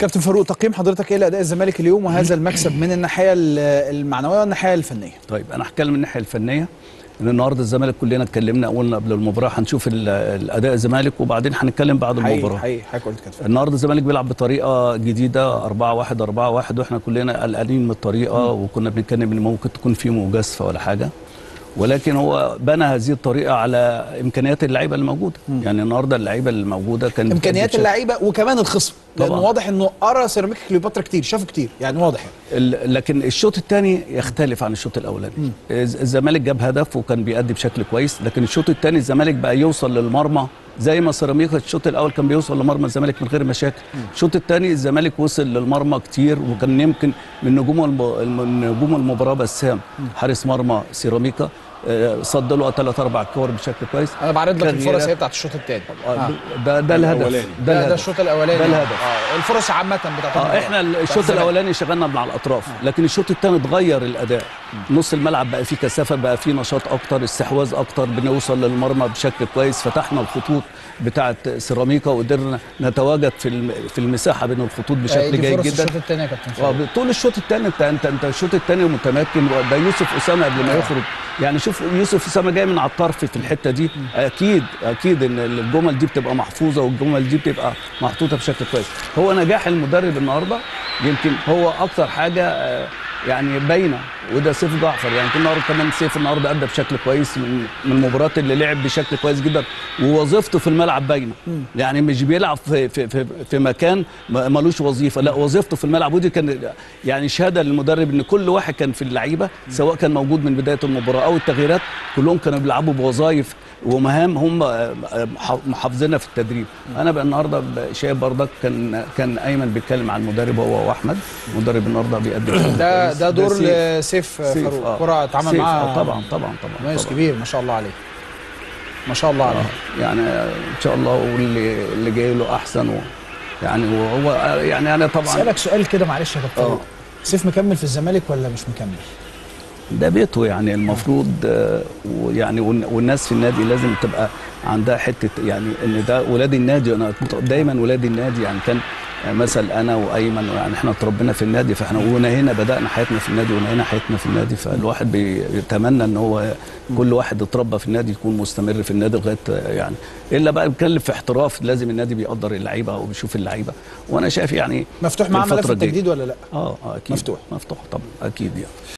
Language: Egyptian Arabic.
كابتن فاروق تقييم حضرتك ايه لاداء الزمالك اليوم وهذا المكسب من الناحيه ال- المعنويه والناحيه الفنيه طيب انا هتكلم من الناحيه الفنيه ان النهارده الزمالك كلنا اتكلمنا قلنا قبل المباراه هنشوف ال- الاداء الزمالك وبعدين هنتكلم بعد حقيقي المباراه حقيقي حضرتك قلت كده النهارده الزمالك بيلعب بطريقه جديده 4 1 4 1 واحنا كلنا قلقانين من الطريقه وكنا بنتكلم ان ممكن تكون في مجازفه ولا حاجه ولكن هو بنى هذه الطريقه على امكانيات اللعيبه الموجوده يعني النهارده اللعيبه الموجوده كان امكانيات بتأدي اللعيبه وكمان الخصم لانه طبعاً. واضح انه قرا سيراميكا كليوباترا كتير شافه كتير يعني واضح يعني. ال- لكن الشوط الثاني يختلف عن الشوط الاولاني الز- الزمالك جاب هدف وكان بيأدي بشكل كويس لكن الشوط الثاني الزمالك بقى يوصل للمرمى زي ما سيراميكا الشوط الاول كان بيوصل لمرمى الزمالك من غير مشاكل الشوط الثاني الزمالك وصل للمرمى كتير وكان يمكن من نجوم الم... الم- من نجوم المباراه بسام حارس مرمى سيراميكا آه، صد له ثلاث اربع كور بشكل كويس انا بعرض لك كان الفرص يلعب- هي بتاعت الشوط الثاني آه، ده ده الهدف الأولاني. ده, ده الهدف. الشوط الاولاني ده الهدف. اه الفرص عامه بتاعت اه المباراة. احنا بتاعت الشوط الزمالك. الاولاني شغلنا من على الاطراف لكن الشوط الثاني اتغير الاداء نص الملعب بقى فيه كثافه بقى فيه نشاط اكتر استحواذ اكتر بنوصل للمرمى بشكل كويس فتحنا الخطوط بتاعه سيراميكا وقدرنا نتواجد في الم- في المساحه بين الخطوط آه، بشكل دي جيد فرص جدا الشوط الثاني يا كابتن اه فاروق. طول الشوط الثاني انت انت انت الشوط الثاني متمكن ده يوسف اسامه قبل ما يخرج يعني شوف يوسف اسامه جاي من على الطرف في الحته دي اكيد اكيد ان الجمل دي بتبقى محفوظه والجمل دي بتبقى محطوطه بشكل كويس هو نجاح المدرب النهارده يمكن هو اكتر حاجه آه، يعني باينه وده سيف جعفر يعني كل النهارده كمان سيف النهارده ادى بشكل كويس من من المباريات اللي لعب بشكل كويس جدا ووظيفته في الملعب باينه يعني مش بيلعب في في في, في مكان ما- ملوش وظيفه لا وظيفته في الملعب ودي كان يعني شهاده للمدرب ان كل واحد كان في اللعيبه سواء كان موجود من بدايه المباراه او التغييرات كلهم كانوا بيلعبوا بوظائف ومهام هم آه، آه، مح- محافظينها في التدريب انا بقى النهارده ب- شايف برضك كان كان ايمن بيتكلم عن المدرب هو واحمد المدرب النهارده بيقدم شغل ده كويس. ده دور سيف. لسيف سيف، فاروق آه. كره اتعامل سيف، معاها آه، طبعا طبعا طبعا مميز طبعاً. كبير ما شاء الله عليه ما شاء الله عليه آه، يعني ان شاء الله واللي اللي جاي له احسن و يعني وهو يعني انا طبعا اسالك سؤال كده معلش يا كابتن آه. فاروق سيف مكمل في الزمالك ولا مش مكمل؟ ده بيته يعني المفروض آه، ويعني والن- والناس في النادي لازم تبقى عندها حته يعني ان ده ولاد النادي انا دايما ولاد النادي يعني كان آه، مثل انا وايمن يعني احنا اتربينا في النادي فاحنا ونهينا بدانا حياتنا في النادي ونهينا حياتنا في النادي فالواحد بيتمنى ان هو كل واحد اتربى في النادي يكون مستمر في النادي لغايه آه، يعني الا بقى بيتكلم في احتراف لازم النادي بيقدر اللعيبه وبيشوف اللعيبه وانا شايف يعني مفتوح في معاه ملف الفترة الجاية. التجديد ولا لا؟ اه آه، اكيد مفتوح. مفتوح طبعا اكيد يعني